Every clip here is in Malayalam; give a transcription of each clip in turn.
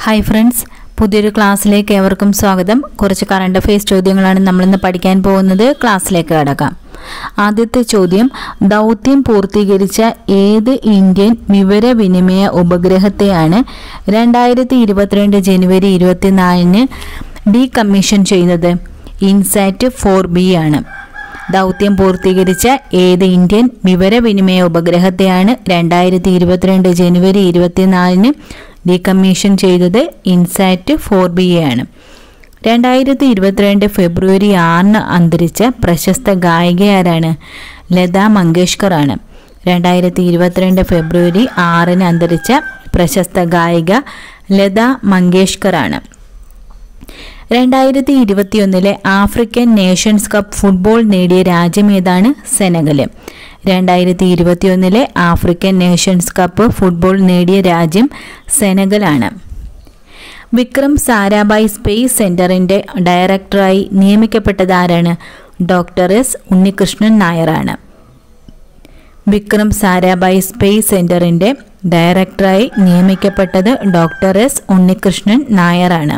ഹായ് ഫ്രണ്ട്സ് പുതിയൊരു ക്ലാസ്സിലേക്ക് ഏവർക്കും സ്വാഗതം കുറച്ച് കറണ്ട് അഫയേഴ്സ് ചോദ്യങ്ങളാണ് നമ്മളിന്ന് പഠിക്കാൻ പോകുന്നത് ക്ലാസ്സിലേക്ക് കടക്കാം ആദ്യത്തെ ചോദ്യം ദൗത്യം പൂർത്തീകരിച്ച ഏത് ഇന്ത്യൻ വിവരവിനിമയ ഉപഗ്രഹത്തെയാണ് രണ്ടായിരത്തി ഇരുപത്തിരണ്ട് ജനുവരി ഇരുപത്തിനാലിന് ഡീകമ്മീഷൻ ചെയ്തത് ഇൻസാറ്റ് ഫോർ ബി ആണ് ദൗത്യം പൂർത്തീകരിച്ച ഏത് ഇന്ത്യൻ വിവരവിനിമയ ഉപഗ്രഹത്തെയാണ് രണ്ടായിരത്തി ഇരുപത്തിരണ്ട് ജനുവരി ഇരുപത്തിനാലിന് ഡീകമ്മീഷൻ ചെയ്തത് ഇൻസാറ്റ് ഫോർ ബി എ ആണ് രണ്ടായിരത്തി ഇരുപത്തിരണ്ട് ഫെബ്രുവരി ആറിന് അന്തരിച്ച പ്രശസ്ത ഗായികയാരാണ് ലതാ മങ്കേഷ്കർ ആണ് രണ്ടായിരത്തി ഇരുപത്തിരണ്ട് ഫെബ്രുവരി ആറിന് അന്തരിച്ച പ്രശസ്ത ഗായിക ലതാ മങ്കേഷ്കർ ആണ് രണ്ടായിരത്തി ഇരുപത്തിയൊന്നിലെ ആഫ്രിക്കൻ നേഷൻസ് കപ്പ് ഫുട്ബോൾ നേടിയ രാജ്യം ഏതാണ് സെനഗല് രണ്ടായിരത്തി ഇരുപത്തിയൊന്നിലെ ആഫ്രിക്കൻ നേഷൻസ് കപ്പ് ഫുട്ബോൾ നേടിയ രാജ്യം സെനഗലാണ് വിക്രം സാരാഭായ് സ്പേസ് സെന്ററിന്റെ ഡയറക്ടറായി നിയമിക്കപ്പെട്ടത് ആരാണ് ഡോക്ടർ എസ് ഉണ്ണികൃഷ്ണൻ നായരാണ് വിക്രം സാരാഭായ് സ്പേസ് സെന്ററിന്റെ ഡയറക്ടറായി നിയമിക്കപ്പെട്ടത് ഡോക്ടർ എസ് ഉണ്ണികൃഷ്ണൻ നായരാണ്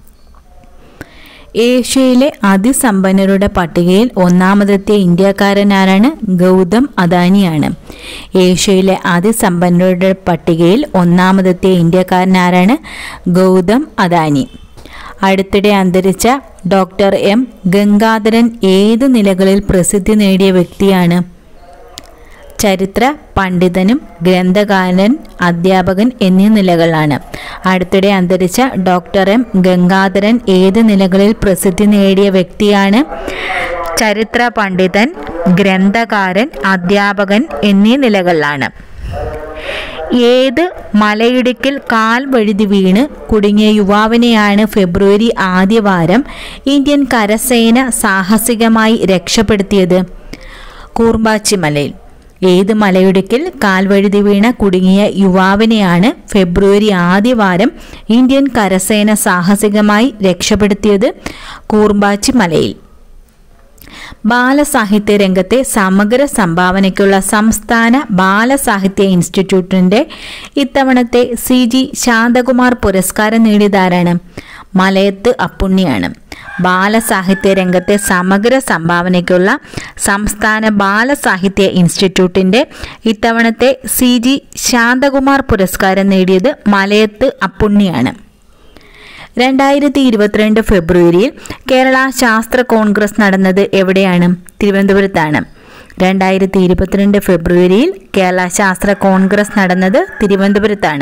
ഏഷ്യയിലെ അതിസമ്പന്നരുടെ പട്ടികയിൽ ഒന്നാമതെത്തിയ ഇന്ത്യക്കാരനാരാണ് ഗൗതം അദാനിയാണ് ഏഷ്യയിലെ അതിസമ്പന്നരുടെ പട്ടികയിൽ ഒന്നാമതെത്തിയ ഇന്ത്യക്കാരനാരാണ് ഗൗതം അദാനി അടുത്തിടെ അന്തരിച്ച ഡോക്ടർ എം ഗംഗാധരൻ ഏത് നിലകളിൽ പ്രസിദ്ധി നേടിയ വ്യക്തിയാണ് ചരിത്ര പണ്ഡിതനും ഗ്രന്ഥകാരൻ അധ്യാപകൻ എന്നീ നിലകളാണ് അടുത്തിടെ അന്തരിച്ച ഡോക്ടർ എം ഗംഗാധരൻ ഏത് നിലകളിൽ പ്രസിദ്ധി നേടിയ വ്യക്തിയാണ് ചരിത്ര പണ്ഡിതൻ ഗ്രന്ഥകാരൻ അധ്യാപകൻ എന്നീ നിലകളിലാണ് ഏത് മലയിടുക്കിൽ കാൽ വഴുതി വീണ് കുടുങ്ങിയ യുവാവിനെയാണ് ഫെബ്രുവരി ആദ്യവാരം ഇന്ത്യൻ കരസേന സാഹസികമായി രക്ഷപ്പെടുത്തിയത് കൂർബാച്ചി മലയിൽ ഏത് മലയിടുക്കിൽ കാൽവഴുതി വീണ കുടുങ്ങിയ യുവാവിനെയാണ് ഫെബ്രുവരി ആദ്യവാരം ഇന്ത്യൻ കരസേന സാഹസികമായി രക്ഷപ്പെടുത്തിയത് കൂർബാച്ചി മലയിൽ ബാലസാഹിത്യ രംഗത്തെ സമഗ്ര സംഭാവനയ്ക്കുള്ള സംസ്ഥാന ബാലസാഹിത്യ ഇൻസ്റ്റിറ്റ്യൂട്ടിന്റെ ഇത്തവണത്തെ സി ജി ശാന്തകുമാർ പുരസ്കാരം നേടിയതാരാണ് മലയത്ത് അപ്പുണ്ണിയാണ് ബാലസാഹിത്യ രംഗത്തെ സമഗ്ര സംഭാവനയ്ക്കുള്ള സംസ്ഥാന ബാലസാഹിത്യ ഇൻസ്റ്റിറ്റ്യൂട്ടിന്റെ ഇത്തവണത്തെ സി ജി ശാന്തകുമാർ പുരസ്കാരം നേടിയത് മലയത്ത് അപ്പുണ്ണിയാണ് രണ്ടായിരത്തി ഇരുപത്തിരണ്ട് ഫെബ്രുവരിയിൽ കേരള ശാസ്ത്ര കോൺഗ്രസ് നടന്നത് എവിടെയാണ് തിരുവനന്തപുരത്താണ് രണ്ടായിരത്തി ഇരുപത്തിരണ്ട് ഫെബ്രുവരിയിൽ കേരള ശാസ്ത്ര കോൺഗ്രസ് നടന്നത് തിരുവനന്തപുരത്താണ്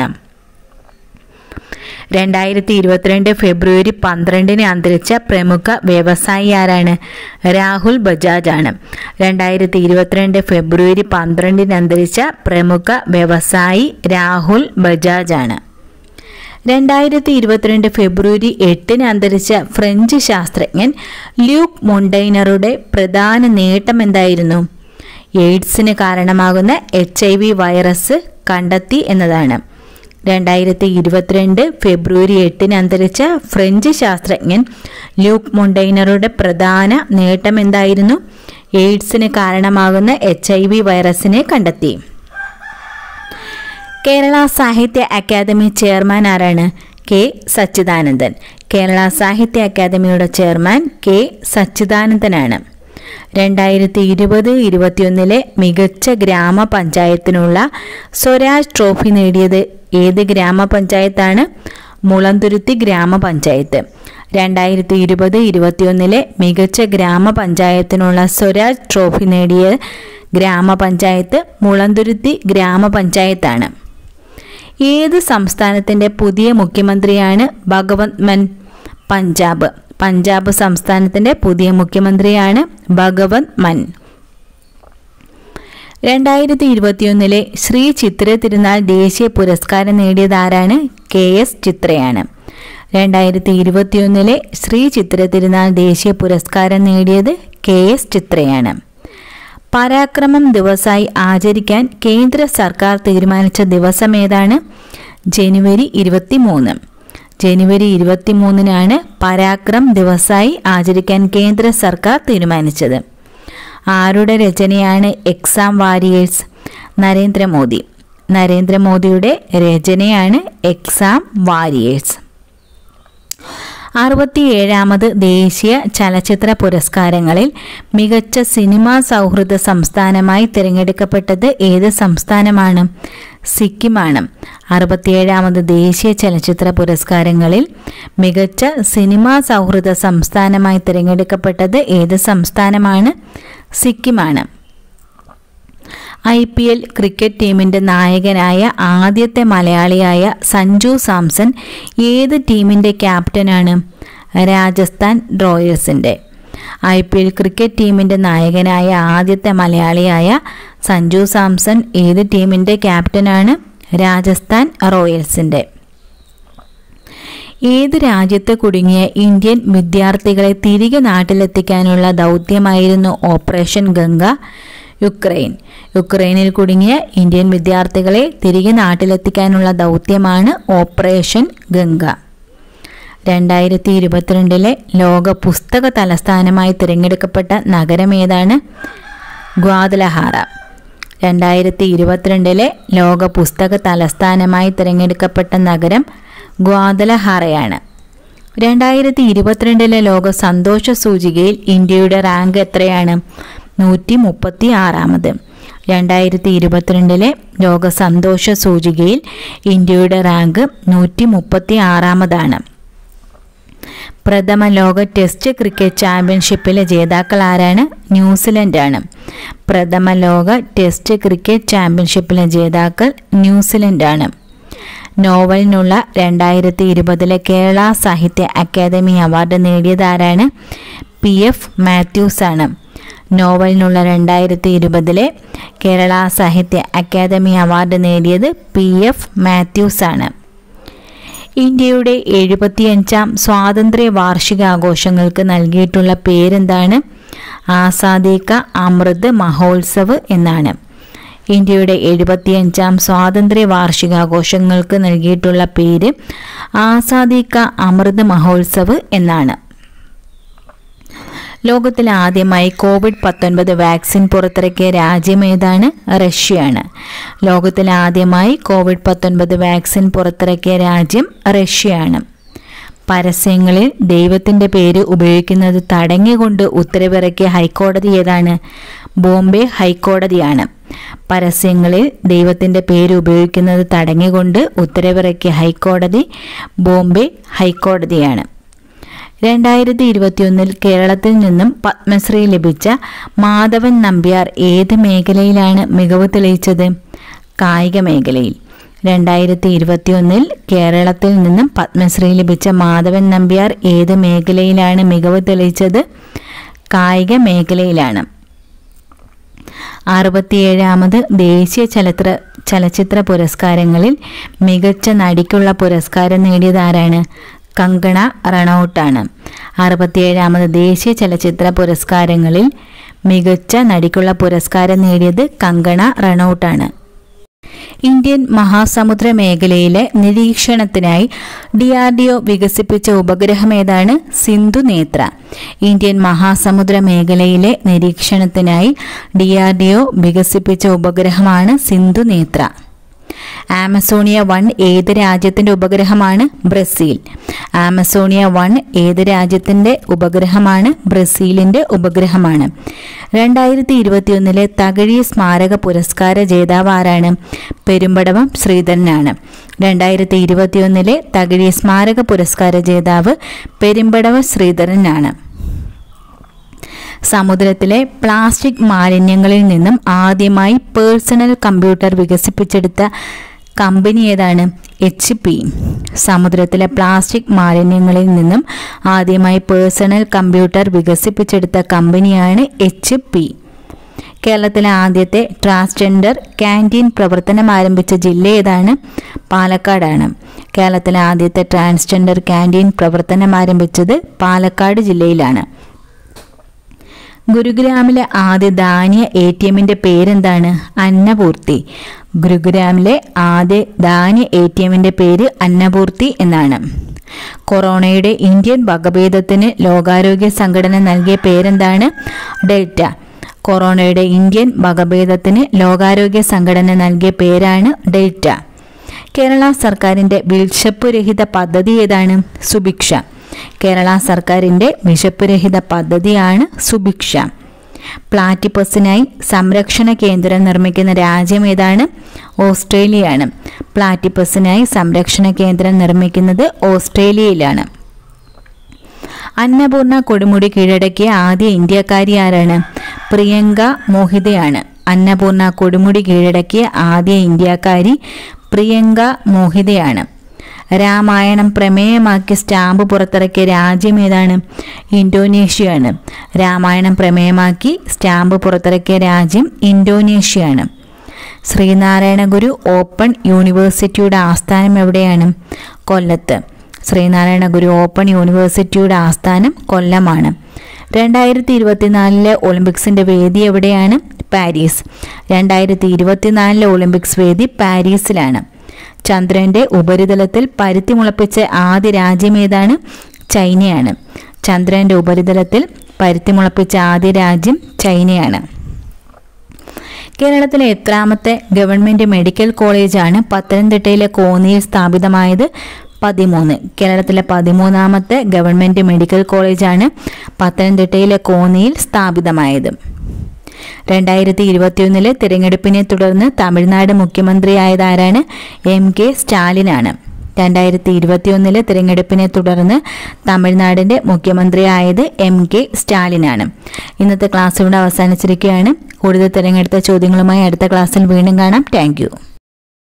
രണ്ടായിരത്തി ഇരുപത്തിരണ്ട് ഫെബ്രുവരി പന്ത്രണ്ടിന് അന്തരിച്ച പ്രമുഖ വ്യവസായി ആരാണ് രാഹുൽ ബജാജ് ആണ് രണ്ടായിരത്തി ഇരുപത്തിരണ്ട് ഫെബ്രുവരി പന്ത്രണ്ടിന് അന്തരിച്ച പ്രമുഖ വ്യവസായി രാഹുൽ ബജാജ് ആണ് രണ്ടായിരത്തി ഇരുപത്തിരണ്ട് ഫെബ്രുവരി എട്ടിന് അന്തരിച്ച ഫ്രഞ്ച് ശാസ്ത്രജ്ഞൻ ല്യൂക്ക് മൊണ്ടൈനറുടെ പ്രധാന നേട്ടം എന്തായിരുന്നു എയ്ഡ്സിന് കാരണമാകുന്ന എച്ച് ഐ വി വൈറസ് കണ്ടെത്തി എന്നതാണ് രണ്ടായിരത്തി ഇരുപത്തിരണ്ട് ഫെബ്രുവരി എട്ടിന് അന്തരിച്ച ഫ്രഞ്ച് ശാസ്ത്രജ്ഞൻ ല്യൂക്ക് മൊണ്ടൈനറുടെ പ്രധാന നേട്ടം എന്തായിരുന്നു എയ്ഡ്സിന് കാരണമാകുന്ന എച്ച് ഐ വി വൈറസിനെ കണ്ടെത്തി കേരള സാഹിത്യ അക്കാദമി ചെയർമാൻ ആരാണ് കെ സച്ചിദാനന്ദൻ കേരള സാഹിത്യ അക്കാദമിയുടെ ചെയർമാൻ കെ സച്ചിദാനന്ദനാണ് രണ്ടായിരത്തി ഇരുപത് ഇരുപത്തിയൊന്നിലെ മികച്ച ഗ്രാമപഞ്ചായത്തിനുള്ള സ്വരാജ് ട്രോഫി നേടിയത് ഏത് ഗ്രാമപഞ്ചായത്താണ് മുളന്തുരുത്തി ഗ്രാമപഞ്ചായത്ത് രണ്ടായിരത്തി ഇരുപത് ഇരുപത്തിയൊന്നിലെ മികച്ച ഗ്രാമപഞ്ചായത്തിനുള്ള സ്വരാജ് ട്രോഫി നേടിയ ഗ്രാമപഞ്ചായത്ത് മുളന്തുരുത്തി ഗ്രാമപഞ്ചായത്താണ് ഏത് സംസ്ഥാനത്തിൻ്റെ പുതിയ മുഖ്യമന്ത്രിയാണ് ഭഗവത് മൻ പഞ്ചാബ് പഞ്ചാബ് സംസ്ഥാനത്തിൻ്റെ പുതിയ മുഖ്യമന്ത്രിയാണ് ഭഗവത് മൻ രണ്ടായിരത്തി ഇരുപത്തിയൊന്നിലെ ശ്രീ ചിത്ര തിരുനാൾ ദേശീയ പുരസ്കാരം നേടിയത് ആരാണ് കെ എസ് ചിത്രയാണ് രണ്ടായിരത്തി ഇരുപത്തിയൊന്നിലെ ശ്രീ ചിത്ര തിരുനാൾ ദേശീയ പുരസ്കാരം നേടിയത് കെ എസ് ചിത്രയാണ് പരാക്രമം ദിവസമായി ആചരിക്കാൻ കേന്ദ്ര സർക്കാർ തീരുമാനിച്ച ദിവസം ഏതാണ് ജനുവരി ഇരുപത്തി മൂന്ന് ജനുവരി ഇരുപത്തിമൂന്നിനാണ് പരാക്രം ദിവസമായി ആചരിക്കാൻ കേന്ദ്ര സർക്കാർ തീരുമാനിച്ചത് ആരുടെ രചനയാണ് എക്സാം വാരിയേഴ്സ് നരേന്ദ്രമോദി നരേന്ദ്രമോദിയുടെ രചനയാണ് എക്സാം വാരിയേഴ്സ് അറുപത്തിയേഴാമത് ദേശീയ ചലച്ചിത്ര പുരസ്കാരങ്ങളിൽ മികച്ച സിനിമാ സൗഹൃദ സംസ്ഥാനമായി തിരഞ്ഞെടുക്കപ്പെട്ടത് ഏത് സംസ്ഥാനമാണ് സിക്കിമാണ് അറുപത്തിയേഴാമത് ദേശീയ ചലച്ചിത്ര പുരസ്കാരങ്ങളിൽ മികച്ച സിനിമാ സൗഹൃദ സംസ്ഥാനമായി തിരഞ്ഞെടുക്കപ്പെട്ടത് ഏത് സംസ്ഥാനമാണ് സിക്കിമാണ് ഐ പി എൽ ക്രിക്കറ്റ് ടീമിൻ്റെ നായകനായ ആദ്യത്തെ മലയാളിയായ സഞ്ജു സാംസൺ ഏത് ടീമിൻ്റെ ക്യാപ്റ്റനാണ് രാജസ്ഥാൻ റോയൽസിൻ്റെ ഐ പി എൽ ക്രിക്കറ്റ് ടീമിൻ്റെ നായകനായ ആദ്യത്തെ മലയാളിയായ സഞ്ജു സാംസൺ ഏത് ടീമിൻ്റെ ക്യാപ്റ്റനാണ് രാജസ്ഥാൻ റോയൽസിൻ്റെ ഏത് രാജ്യത്ത് കുടുങ്ങിയ ഇന്ത്യൻ വിദ്യാർത്ഥികളെ തിരികെ നാട്ടിലെത്തിക്കാനുള്ള ദൗത്യമായിരുന്നു ഓപ്പറേഷൻ ഗംഗ യുക്രൈൻ യുക്രൈനിൽ കുടുങ്ങിയ ഇന്ത്യൻ വിദ്യാർത്ഥികളെ തിരികെ നാട്ടിലെത്തിക്കാനുള്ള ദൗത്യമാണ് ഓപ്പറേഷൻ ഗംഗ രണ്ടായിരത്തി ഇരുപത്തിരണ്ടിലെ ലോക പുസ്തക തലസ്ഥാനമായി തിരഞ്ഞെടുക്കപ്പെട്ട നഗരം ഏതാണ് ഗ്വാദലഹാറ രണ്ടായിരത്തി ഇരുപത്തിരണ്ടിലെ ലോക പുസ്തക തലസ്ഥാനമായി തിരഞ്ഞെടുക്കപ്പെട്ട നഗരം ഗ്വാദലഹാറയാണ് രണ്ടായിരത്തി ഇരുപത്തിരണ്ടിലെ ലോക സന്തോഷ സൂചികയിൽ ഇന്ത്യയുടെ റാങ്ക് എത്രയാണ് നൂറ്റി മുപ്പത്തി ആറാമത് രണ്ടായിരത്തി ഇരുപത്തിരണ്ടിലെ ലോക സന്തോഷ സൂചികയിൽ ഇന്ത്യയുടെ റാങ്ക് നൂറ്റി മുപ്പത്തി ആറാമതാണ് പ്രഥമ ലോക ടെസ്റ്റ് ക്രിക്കറ്റ് ചാമ്പ്യൻഷിപ്പിലെ ജേതാക്കൾ ആരാണ് ന്യൂസിലൻഡാണ് പ്രഥമ ലോക ടെസ്റ്റ് ക്രിക്കറ്റ് ചാമ്പ്യൻഷിപ്പിലെ ജേതാക്കൾ ന്യൂസിലൻഡാണ് നോവലിനുള്ള രണ്ടായിരത്തി ഇരുപതിലെ കേരള സാഹിത്യ അക്കാദമി അവാർഡ് നേടിയത് ആരാണ് പി എഫ് മാത്യൂസ് ആണ് നോവലിനുള്ള രണ്ടായിരത്തി ഇരുപതിലെ കേരള സാഹിത്യ അക്കാദമി അവാർഡ് നേടിയത് പി എഫ് മാത്യൂസ് ആണ് ഇന്ത്യയുടെ എഴുപത്തിയഞ്ചാം സ്വാതന്ത്ര്യ വാർഷികാഘോഷങ്ങൾക്ക് നൽകിയിട്ടുള്ള പേരെന്താണ് ആസാദി കാ അമൃത് മഹോത്സവ് എന്നാണ് ഇന്ത്യയുടെ എഴുപത്തിയഞ്ചാം സ്വാതന്ത്ര്യ വാർഷികാഘോഷങ്ങൾക്ക് നൽകിയിട്ടുള്ള പേര് ആസാദി കാ അമൃത് മഹോത്സവ് എന്നാണ് ലോകത്തിൽ ആദ്യമായി കോവിഡ് പത്തൊൻപത് വാക്സിൻ പുറത്തിറക്കിയ രാജ്യം ഏതാണ് റഷ്യയാണ് ലോകത്തിൽ ആദ്യമായി കോവിഡ് പത്തൊൻപത് വാക്സിൻ പുറത്തിറക്കിയ രാജ്യം റഷ്യയാണ് പരസ്യങ്ങളിൽ ദൈവത്തിൻ്റെ പേര് ഉപയോഗിക്കുന്നത് തടഞ്ഞുകൊണ്ട് ഉത്തരവിറക്കിയ ഹൈക്കോടതി ഏതാണ് ബോംബെ ഹൈക്കോടതിയാണ് പരസ്യങ്ങളിൽ ദൈവത്തിൻ്റെ പേര് ഉപയോഗിക്കുന്നത് തടഞ്ഞുകൊണ്ട് ഉത്തരവിറക്കിയ ഹൈക്കോടതി ബോംബെ ഹൈക്കോടതിയാണ് രണ്ടായിരത്തി ഇരുപത്തിയൊന്നിൽ കേരളത്തിൽ നിന്നും പത്മശ്രീ ലഭിച്ച മാധവൻ നമ്പ്യാർ ഏത് മേഖലയിലാണ് മികവ് തെളിയിച്ചത് കായിക മേഖലയിൽ രണ്ടായിരത്തി ഇരുപത്തിയൊന്നിൽ കേരളത്തിൽ നിന്നും പത്മശ്രീ ലഭിച്ച മാധവൻ നമ്പ്യാർ ഏത് മേഖലയിലാണ് മികവ് തെളിയിച്ചത് കായിക മേഖലയിലാണ് അറുപത്തിയേഴാമത് ദേശീയ ചലച്ചിത്ര ചലച്ചിത്ര പുരസ്കാരങ്ങളിൽ മികച്ച നടിക്കുള്ള പുരസ്കാരം നേടിയത് ആരാണ് കങ്കണ റണൌട്ടാണ് അറുപത്തിയേഴാമത് ദേശീയ ചലച്ചിത്ര പുരസ്കാരങ്ങളിൽ മികച്ച നടിക്കുള്ള പുരസ്കാരം നേടിയത് കങ്കണ റണൌട്ടാണ് ഇന്ത്യൻ മഹാസമുദ്ര മേഖലയിലെ നിരീക്ഷണത്തിനായി ഡി ആർ ഡി ഒ വികസിപ്പിച്ച ഉപഗ്രഹം ഏതാണ് സിന്ധു നേത്ര ഇന്ത്യൻ മഹാസമുദ്ര മേഖലയിലെ നിരീക്ഷണത്തിനായി ഡി ആർ ഡി ഒ വികസിപ്പിച്ച ഉപഗ്രഹമാണ് സിന്ധു നേത്ര ആമസോണിയ വൺ ഏത് രാജ്യത്തിൻ്റെ ഉപഗ്രഹമാണ് ബ്രസീൽ ആമസോണിയ വൺ ഏത് രാജ്യത്തിൻ്റെ ഉപഗ്രഹമാണ് ബ്രസീലിൻ്റെ ഉപഗ്രഹമാണ് രണ്ടായിരത്തി ഇരുപത്തിയൊന്നിലെ തകഴി സ്മാരക പുരസ്കാര ജേതാവ് ആരാണ് പെരുമ്പടവം ശ്രീധരനാണ് രണ്ടായിരത്തി ഇരുപത്തിയൊന്നിലെ തകഴി സ്മാരക പുരസ്കാര ജേതാവ് പെരുമ്പടവ ശ്രീധരനാണ് സമുദ്രത്തിലെ പ്ലാസ്റ്റിക് മാലിന്യങ്ങളിൽ നിന്നും ആദ്യമായി പേഴ്സണൽ കമ്പ്യൂട്ടർ വികസിപ്പിച്ചെടുത്ത കമ്പനി ഏതാണ് എച്ച് പി സമുദ്രത്തിലെ പ്ലാസ്റ്റിക് മാലിന്യങ്ങളിൽ നിന്നും ആദ്യമായി പേഴ്സണൽ കമ്പ്യൂട്ടർ വികസിപ്പിച്ചെടുത്ത കമ്പനിയാണ് എച്ച് പി കേരളത്തിലെ ആദ്യത്തെ ട്രാൻസ്ജെൻഡർ ക്യാൻറ്റീൻ പ്രവർത്തനം ആരംഭിച്ച ജില്ല ഏതാണ് പാലക്കാടാണ് കേരളത്തിലെ ആദ്യത്തെ ട്രാൻസ്ജെൻഡർ ക്യാൻറ്റീൻ പ്രവർത്തനം ആരംഭിച്ചത് പാലക്കാട് ജില്ലയിലാണ് ഗുരുഗ്രാമിലെ ആദ്യ ധാന്യ എ ടി എമ്മിൻ്റെ പേരെന്താണ് അന്നപൂർത്തി ഗുരുഗ്രാമിലെ ആദ്യ ധാന്യ എ ടി എമ്മിൻ്റെ പേര് അന്നപൂർത്തി എന്നാണ് കൊറോണയുടെ ഇന്ത്യൻ വകഭേദത്തിന് ലോകാരോഗ്യ സംഘടന നൽകിയ പേരെന്താണ് ഡെൽറ്റ കൊറോണയുടെ ഇന്ത്യൻ വകഭേദത്തിന് ലോകാരോഗ്യ സംഘടന നൽകിയ പേരാണ് ഡെൽറ്റ കേരള സർക്കാരിൻ്റെ വിൽഷപ്പ് രഹിത പദ്ധതി ഏതാണ് സുഭിക്ഷ കേരള സർക്കാരിൻ്റെ വിശപ്പ് രഹിത പദ്ധതിയാണ് സുഭിക്ഷ പ്ലാറ്റിപ്പസിനായി സംരക്ഷണ കേന്ദ്രം നിർമ്മിക്കുന്ന രാജ്യം ഏതാണ് ഓസ്ട്രേലിയയാണ് പ്ലാറ്റിപ്പസിനായി സംരക്ഷണ കേന്ദ്രം നിർമ്മിക്കുന്നത് ഓസ്ട്രേലിയയിലാണ് അന്നപൂർണ കൊടുമുടി കീഴടക്കിയ ആദ്യ ഇന്ത്യക്കാരി ആരാണ് പ്രിയങ്ക മോഹിതയാണ് അന്നപൂർണ കൊടുമുടി കീഴടക്കിയ ആദ്യ ഇന്ത്യക്കാരി പ്രിയങ്ക മോഹിതയാണ് രാമായണം പ്രമേയമാക്കി സ്റ്റാമ്പ് പുറത്തിറക്കിയ രാജ്യം ഏതാണ് ഇന്തോനേഷ്യയാണ് രാമായണം പ്രമേയമാക്കി സ്റ്റാമ്പ് പുറത്തിറക്കിയ രാജ്യം ഇന്തോനേഷ്യയാണ് ശ്രീനാരായണ ഗുരു ഓപ്പൺ യൂണിവേഴ്സിറ്റിയുടെ ആസ്ഥാനം എവിടെയാണ് കൊല്ലത്ത് ശ്രീനാരായണ ഗുരു ഓപ്പൺ യൂണിവേഴ്സിറ്റിയുടെ ആസ്ഥാനം കൊല്ലമാണ് രണ്ടായിരത്തി ഇരുപത്തിനാലിലെ ഒളിമ്പിക്സിന്റെ വേദി എവിടെയാണ് പാരീസ് രണ്ടായിരത്തി ഇരുപത്തിനാലിലെ ഒളിമ്പിക്സ് വേദി പാരീസിലാണ് ചന്ദ്രന്റെ ഉപരിതലത്തിൽ പരുത്തി മുളപ്പിച്ച ആദ്യ രാജ്യം ഏതാണ് ചൈനയാണ് ചന്ദ്രന്റെ ഉപരിതലത്തിൽ പരുത്തി മുളപ്പിച്ച ആദ്യ രാജ്യം ചൈനയാണ് കേരളത്തിലെ എത്രാമത്തെ ഗവൺമെന്റ് മെഡിക്കൽ കോളേജാണ് പത്തനംതിട്ടയിലെ കോന്നിയിൽ സ്ഥാപിതമായത് പതിമൂന്ന് കേരളത്തിലെ പതിമൂന്നാമത്തെ ഗവൺമെന്റ് മെഡിക്കൽ കോളേജാണ് പത്തനംതിട്ടയിലെ കോന്നിയിൽ സ്ഥാപിതമായത് രണ്ടായിരത്തി ഇരുപത്തിയൊന്നിലെ തിരഞ്ഞെടുപ്പിനെ തുടർന്ന് തമിഴ്നാട് മുഖ്യമന്ത്രിയായത് ആരാണ് എം കെ സ്റ്റാലിനാണ് രണ്ടായിരത്തി ഇരുപത്തിയൊന്നിലെ തിരഞ്ഞെടുപ്പിനെ തുടർന്ന് തമിഴ്നാടിന്റെ മുഖ്യമന്ത്രിയായത് എം കെ സ്റ്റാലിനാണ് ഇന്നത്തെ ക്ലാസ് ഇവിടെ അവസാനിച്ചിരിക്കുകയാണ് കൂടുതൽ തിരഞ്ഞെടുത്ത ചോദ്യങ്ങളുമായി അടുത്ത ക്ലാസ്സിൽ വീണ്ടും കാണാം താങ്ക്